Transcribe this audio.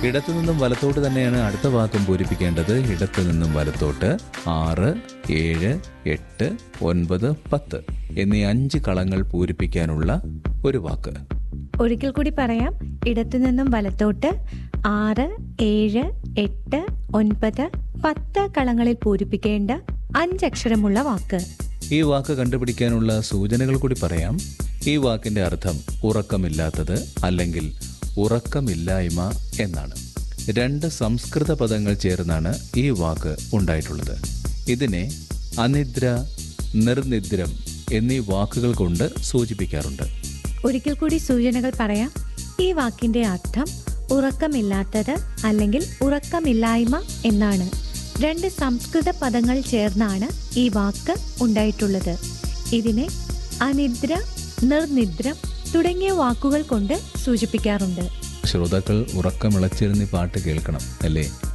ഇടത്തു നിന്നും വലത്തോട്ട് തന്നെയാണ് അടുത്ത വാക്കും പൂരിപ്പിക്കേണ്ടത് ഇടത്തു നിന്നും വലത്തോട്ട് ആറ് ഏഴ് എട്ട് ഒൻപത് പത്ത് എന്നീ അഞ്ച് കളങ്ങൾ പൂരിപ്പിക്കാനുള്ള ഒരു വാക്ക് ഒരിക്കൽ കൂടി പറയാം ഇടത്തു നിന്നും വലത്തോട്ട് ആറ് ഏഴ് എട്ട് ഒൻപത് പത്ത് കളങ്ങളിൽ പൂരിപ്പിക്കേണ്ട അഞ്ചക്ഷരമുള്ള വാക്ക് ഈ വാക്ക് കണ്ടുപിടിക്കാനുള്ള സൂചനകൾ കൂടി പറയാം ഈ വാക്കിന്റെ അർത്ഥം ഉറക്കമില്ലാത്തത് അല്ലെങ്കിൽ ഉറക്കമില്ലായ്മ എന്നാണ് രണ്ട് സംസ്കൃത പദങ്ങൾ ചേർന്നാണ് ഈ വാക്ക് ഉണ്ടായിട്ടുള്ളത് ഇതിനെ അനിദ്ര നിർനിദ്രം എന്നീ വാക്കുകൾ കൊണ്ട് സൂചിപ്പിക്കാറുണ്ട് ഒരിക്കൽ കൂടി സൂചനകൾ പറയാം ഈ വാക്കിന്റെ അർത്ഥം ഉറക്കമില്ലാത്തത് അല്ലെങ്കിൽ ഉറക്കമില്ലായ്മ എന്നാണ് രണ്ട് സംസ്കൃത പദങ്ങൾ ചേർന്നാണ് ഈ വാക്ക് ഉണ്ടായിട്ടുള്ളത് ഇതിനെ അനിദ്ര നിർനിദ്രം തുടങ്ങിയ വാക്കുകൾ കൊണ്ട് സൂചിപ്പിക്കാറുണ്ട് ശ്രോതാക്കൾ ഉറക്കമിളച്ചിരുന്ന് ഈ പാട്ട് കേൾക്കണം അല്ലേ